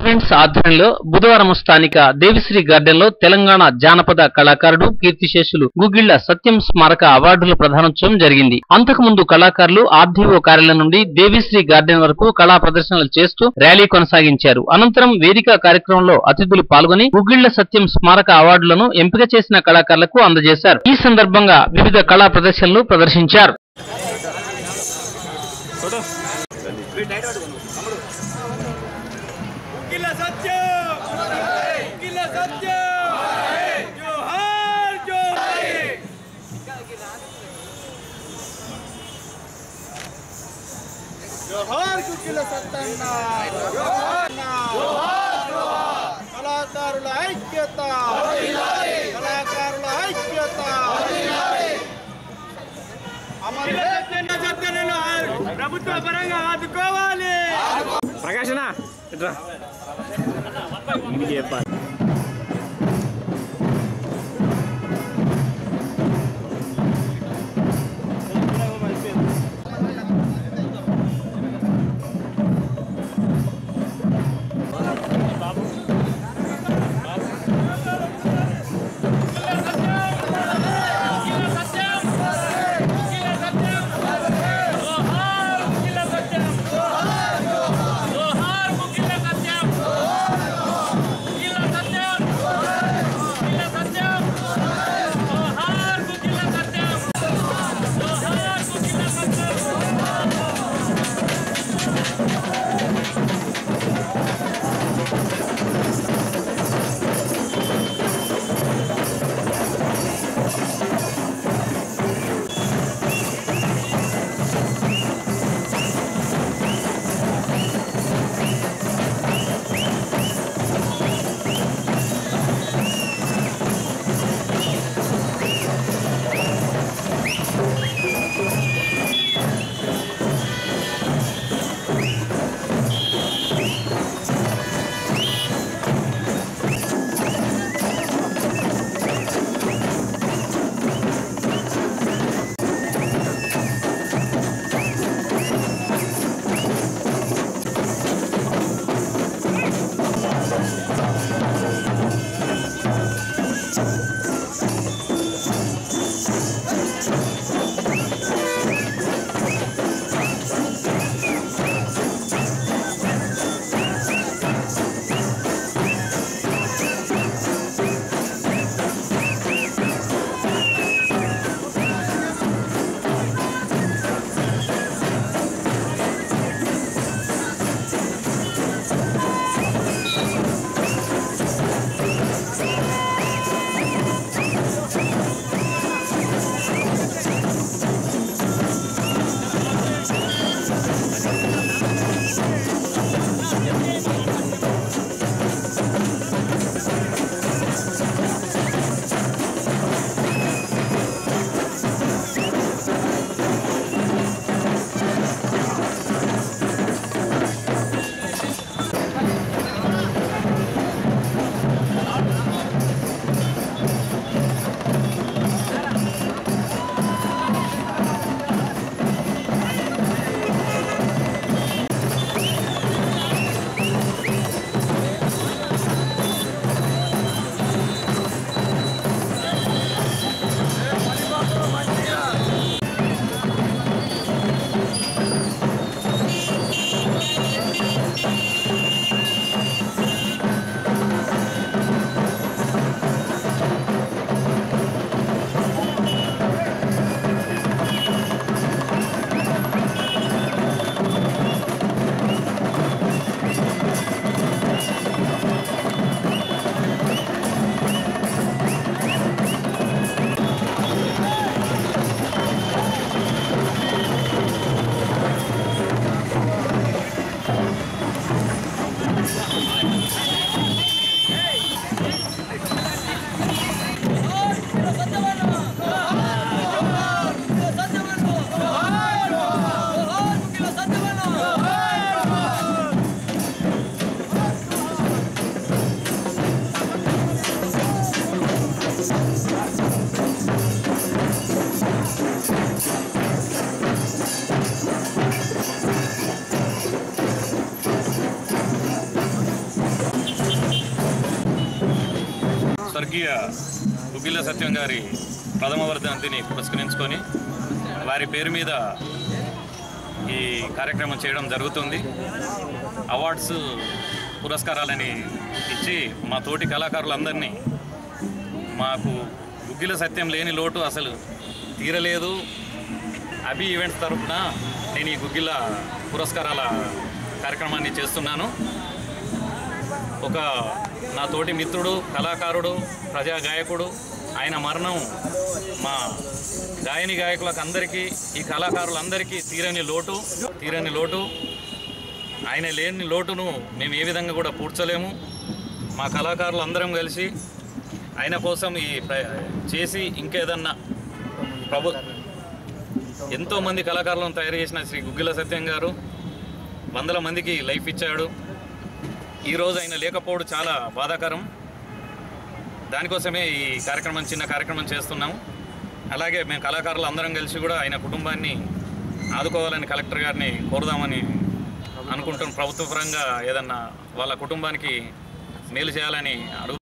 events ఆధ్వర్యంలో బుధవారం స్థానిక దేవిశ్రీ గార్డెన్ లో తెలంగాణ జానపద కళాకారుడు కీర్తిశేషులు గుగిళ్ల సత్యం స్మారక అవార్డుల ప్రధానోత్సవం జరిగింది అంతకుముందు కళాకారులు ఆర్డీఓ కార్యాలయం నుండి దేవిశ్రీ గార్డెన్ వరకు కళా ప్రదర్శనలు చేస్తూ ర్యాలీ కొనసాగించారు అనంతరం వేదిక కార్యక్రమంలో అతిథులు పాల్గొని గుగిళ్ల సత్యం స్మారక అవార్డులను ఎంపిక చేసిన కళాకారులకు అందజేశారు ఈ సందర్భంగా వివిధ కళా ప్రదర్శనలు ప్రదర్శించారు ఉకిల సత్యం ఉకిల సత్యం జోహార్ జోహార్ జోహార్ కుకిల సత్తన్న జోహార్ జోహార్ కళాకారుల ఐక్యత కళాకారుల ఐక్యత అమర సత్యనను ప్రభుత్వ పరంగా ఆదుకోవాలి ప్రకాశన ఇట్రా చెప్పాలి స్వర్గీయ గుగ్గిళ్ళ సత్యం గారి ప్రథమ వర్ధంతిని పురస్కరించుకొని వారి పేరు మీద ఈ కార్యక్రమం చేయడం జరుగుతుంది అవార్డ్స్ పురస్కారాలని ఇచ్చి మా తోటి కళాకారులందరినీ మాకు గుగ్గిల సత్యం లేని లోటు అసలు తీరలేదు అభి ఈవెంట్స్ తరఫున నేను ఈ గుగ్గిల పురస్కారాల కార్యక్రమాన్ని చేస్తున్నాను ఒక నా తోటి మిత్రుడు కళాకారుడు ప్రజా గాయకుడు ఆయన మరణం మా గాయని గాయకులకు అందరికీ ఈ కళాకారులందరికీ తీరని లోటు తీరని లోటు ఆయన లేని లోటును మేము ఏ విధంగా కూడా పూడ్చలేము మా కళాకారులు అందరం కలిసి ఆయన కోసం ఈ ప్ర- చేసి ఇంకేదన్నా ప్రభు ఎంతోమంది కళాకారులను తయారు చేసిన శ్రీ గుగ్గిల సత్యం గారు వందల మందికి లైఫ్ ఇచ్చాడు ఈరోజు ఆయన లేకపోవడం చాలా బాధాకరం దానికోసమే ఈ కార్యక్రమం చిన్న కార్యక్రమం చేస్తున్నాం అలాగే మేము కళాకారులు అందరం కలిసి కూడా ఆయన కుటుంబాన్ని ఆదుకోవాలని కలెక్టర్ గారిని కోరుదామని అనుకుంటున్నాం ప్రభుత్వ పరంగా ఏదన్నా వాళ్ళ కుటుంబానికి మేలు చేయాలని అడుగు